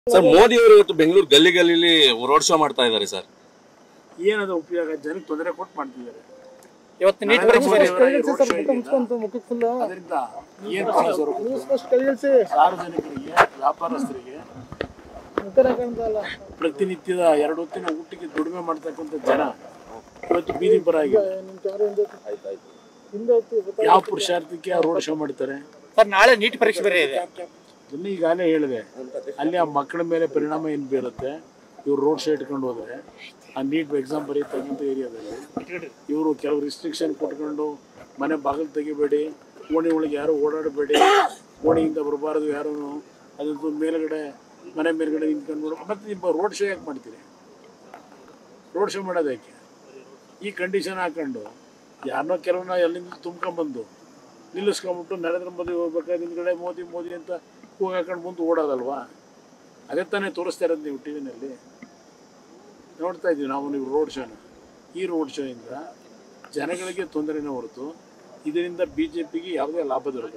sir Modi ಅವರು ಇವತ್ತು ಬೆಂಗಳೂರು ಗಲ್ಲಿ ಗಲ್ಲಿಲಿ ರೋಡ್ ಶೋ ಮಾಡ್ತಾ ಇದ್ದಾರೆ ಸರ್ ಏನದು ಉಪಯೋಗ ಜನಕ್ಕೆ ತೊಂದರೆ ಕೊಟ್ಟು ಮಾಡ್ತಿದ್ದಾರೆ ಇವತ್ತು ನೀಟ್ ನರೇಂದ್ರ ಪರೀಕ್ಷೆ ಮೋದಿ ಬೇರೆ ಅವರ ಈ ರೋಡ್ ಶೋ ಇದೆಯಲ್ಲ, ಅದರಿಂದ ಏನು ಸಮಸ್ಯೆ ಸಾರ್ವಜನಿಕರಿಗೆ ವ್ಯಾಪಾರಸ್ಥರಿಗೆ ಪ್ರತಿನಿತ್ಯದ ಎರಡು ಹೊತ್ತಿನ ಊಟಕ್ಕೆ ದುಡಿಮೆ ಮಾಡ್ತಕ್ಕಂಥ ಜನ ಇವತ್ತು ಬೀದಿ ಬರಾಗಿದೆ ಯಾವ ಪುರುಷಾರ್ಥಕ್ಕೆ ರೋಡ್ ಶೋ ಮಾಡ್ತಾರೆ ಸರ್ ನಾಳೆ ನೀಟ್ ಪರೀಕ್ಷೆ ಬೇರೆ ಇದೆ ಅದನ್ನ ಈಗಾಗಲೇ ಹೇಳಿದೆ ಅಲ್ಲಿ ಆ ಮಕ್ಕಳ ಮೇಲೆ ಪರಿಣಾಮ ಏನು ಬೀರುತ್ತೆ ಇವ್ರು ರೋಡ್ ಶೋ ಇಟ್ಕೊಂಡು ಹೋದ್ರೆ ಆ ನೀಟ್ ಎಕ್ಸಾಮ್ ಬರೀತಕ್ಕಂಥ ಏರಿಯಾದಲ್ಲಿ ಇವರು ಕೆಲವು ರಿಸ್ಟ್ರಿಕ್ಷನ್ ಕೊಟ್ಕೊಂಡು ಮನೆ ಬಾಗಿಲು ತೆಗಿಬೇಡಿ ಓಣಿ ಒಳಗೆ ಯಾರು ಓಡಾಡಬೇಡಿ ಓಣಿಯಿಂದ ಬರಬಾರ್ದು ಯಾರೂ ಅದಂತೂ ಮೇಲ್ಗಡೆ ಮನೆ ಮೇಲ್ಗಡೆ ನಿಂತ್ಕೊಂಡು ಮತ್ತೆ ನಿಮ್ಮ ರೋಡ್ ಶೋ ಯಾಕೆ ಮಾಡ್ತೀರಿ ರೋಡ್ ಶೋ ಮಾಡೋದು ಯಾಕೆ ಈ ಕಂಡೀಷನ್ ಹಾಕೊಂಡು ಯಾರನ್ನೋ ಕೆಲವನ್ನ ಎಲ್ಲಿಂದ ತುಂಬ್ಕೊಂಬಂದು ನಿಲ್ಲಿಸ್ಕೊಂಬಿಟ್ಟು ನರೇಂದ್ರ ಮೋದಿ ಹೋಗ್ಬೇಕಾದ್ರೆ ಹಿಂದ್ಗಡೆ ಮೋದಿ ಮೋದಿ ಅಂತ ಕೂಗ್ ಹಾಕೊಂಡು ಮುಂದೆ ಓಡೋದಲ್ವಾ ಅದೇ ತಾನೇ ತೋರಿಸ್ತಾ ಇರೋದು ನೀವು ಟಿ ವಿನಲ್ಲಿ ನೋಡ್ತಾ ಇದ್ದೀವಿ ನಾವು ನೀವು ರೋಡ್ ಶೋನ ಈ ರೋಡ್ ಶೋಯಿಂದ ಜನಗಳಿಗೆ ತೊಂದರೆನೇ ಹೊರತು ಇದರಿಂದ ಬಿ ಜೆ ಪಿಗೆ ಯಾವುದೇ ಲಾಭ ದೊರಕಲ್ಲ